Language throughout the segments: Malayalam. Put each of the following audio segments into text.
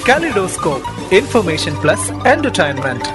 kaleidoscope information plus entertainment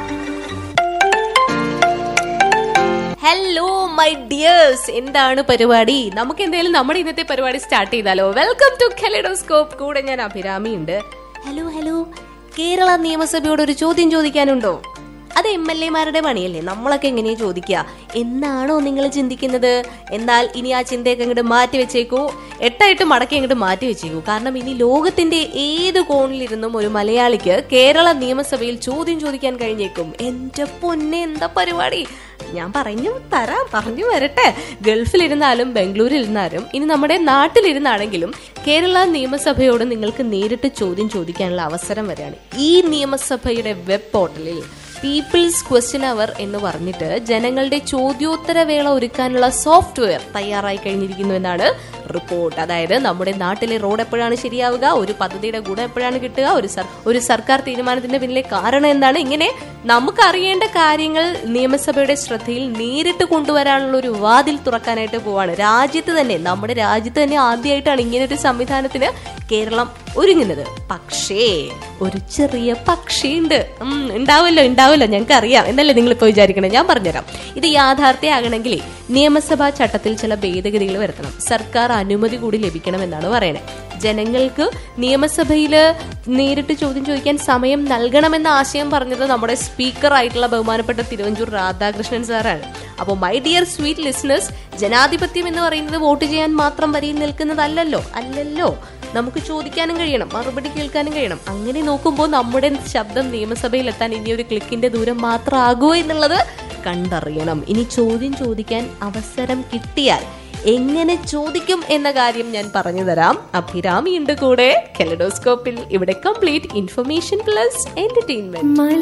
hello my dears എന്താണ് പരിപാടി നമുക്ക് എന്തായാലും നമ്മുടെ ഇന്നത്തെ പരിപാടി സ്റ്റാർട്ട് ചെയ്താലോ വെൽക്കം ടു കെലിഡോസ്കോപ്പ് കൂടെ ഞാൻ അഭിരാമി ഉണ്ട് ഹലോ ഹലോ കേരള നിയമസഭയോട് ഒരു ചോദ്യം ചോദിക്കാനുണ്ടോ അത് എം എൽ എമാരുടെ പണിയല്ലേ നമ്മളൊക്കെ എങ്ങനെയാ ചോദിക്കുക എന്നാണോ നിങ്ങൾ ചിന്തിക്കുന്നത് എന്നാൽ ഇനി ആ ചിന്തയൊക്കെ അങ്ങോട്ട് മാറ്റി വെച്ചേക്കൂ എട്ടായിട്ട് മടക്കി അങ്ങോട്ട് മാറ്റി വെച്ചേക്കൂ കാരണം ഇനി ലോകത്തിന്റെ ഏത് കോണിലിരുന്നും ഒരു മലയാളിക്ക് കേരള നിയമസഭയിൽ ചോദ്യം ചോദിക്കാൻ കഴിഞ്ഞേക്കും എന്റെ പൊന്നെ എന്താ പരിപാടി ഞാൻ പറഞ്ഞു തരാം പറഞ്ഞു വരട്ടെ ഗൾഫിലിരുന്നാലും ബാംഗ്ലൂരിലിരുന്നാലും ഇനി നമ്മുടെ നാട്ടിലിരുന്നാണെങ്കിലും കേരള നിയമസഭയോട് നിങ്ങൾക്ക് നേരിട്ട് ചോദ്യം ചോദിക്കാനുള്ള അവസരം വരികയാണ് ഈ നിയമസഭയുടെ വെബ് പോർട്ടലിൽ പീപ്പിൾസ് ക്വസ്റ്റ്യൻ അവർ എന്ന് പറഞ്ഞിട്ട് ജനങ്ങളുടെ ചോദ്യോത്തര വേള ഒരുക്കാനുള്ള സോഫ്റ്റ്വെയർ തയ്യാറായി കഴിഞ്ഞിരിക്കുന്നു എന്നാണ് റിപ്പോർട്ട് അതായത് നമ്മുടെ നാട്ടിലെ റോഡ് എപ്പോഴാണ് ശരിയാവുക ഒരു പദ്ധതിയുടെ ഗുണം എപ്പോഴാണ് കിട്ടുക ഒരു സർ ഒരു സർക്കാർ തീരുമാനത്തിന്റെ പിന്നിലെ കാരണം എന്താണ് ഇങ്ങനെ നമുക്ക് അറിയേണ്ട കാര്യങ്ങൾ നിയമസഭയുടെ ശ്രദ്ധയിൽ നേരിട്ട് കൊണ്ടുവരാനുള്ള ഒരു വാതിൽ തുറക്കാനായിട്ട് പോവാണ് രാജ്യത്ത് തന്നെ നമ്മുടെ രാജ്യത്ത് തന്നെ ആദ്യമായിട്ടാണ് ഇങ്ങനെ ഒരു സംവിധാനത്തിന് കേരളം ഒരുങ്ങുന്നത് പക്ഷേ ഒരു ചെറിയ പക്ഷിയുണ്ട് ഉം, ഉണ്ടാവുമല്ലോ ഉണ്ടാവുമല്ലോ ഞങ്ങൾക്ക് അറിയാം എന്നല്ലേ നിങ്ങൾ ഇപ്പോൾ വിചാരിക്കണേ ഞാൻ പറഞ്ഞുതരാം ഇത് യാഥാർത്ഥ്യമാകണമെങ്കിൽ നിയമസഭാ ചട്ടത്തിൽ ചില ഭേദഗതികൾ വരുത്തണം സർക്കാർ അനുമതി കൂടി ലഭിക്കണമെന്നാണ് പറയണത് ജനങ്ങൾക്ക് നിയമസഭയിൽ നേരിട്ട് ചോദ്യം ചോദിക്കാൻ സമയം നൽകണമെന്ന ആശയം പറഞ്ഞത് നമ്മുടെ സ്പീക്കർ ആയിട്ടുള്ള ബഹുമാനപ്പെട്ട തിരുവഞ്ചൂർ രാധാകൃഷ്ണൻ സാറാണ് അപ്പോൾ മൈ ഡിയർ സ്വീറ്റ് ലിസണേഴ്സ് ജനാധിപത്യം എന്ന് പറയുന്നത് വോട്ട് ചെയ്യാൻ മാത്രം വരിയിൽ നിൽക്കുന്നതല്ലല്ലോ അല്ലല്ലോ നമുക്ക് ചോദിക്കാനും കഴിയണം മറുപടി കേൾക്കാനും കഴിയണം അങ്ങനെ നോക്കുമ്പോൾ നമ്മുടെ ശബ്ദം നിയമസഭയിൽ എത്താൻ ഇനി ഒരു ക്ലിക്കിന്റെ ദൂരം മാത്രമാകുമോ എന്നുള്ളത് കണ്ടറിയണം ഇനി ചോദ്യം ചോദിക്കാൻ അവസരം കിട്ടിയാൽ എങ്ങനെ ചോദിക്കും എന്ന കാര്യം ഞാൻ പറഞ്ഞു തരാം അഭിരാമി ഉണ്ട് കൂടെ കെലഡോസ്കോപ്പിൽ ഇവിടെ കംപ്ലീറ്റ് ഇൻഫർമേഷൻ പ്ലസ് എന്റർടൈൻമെന്റ്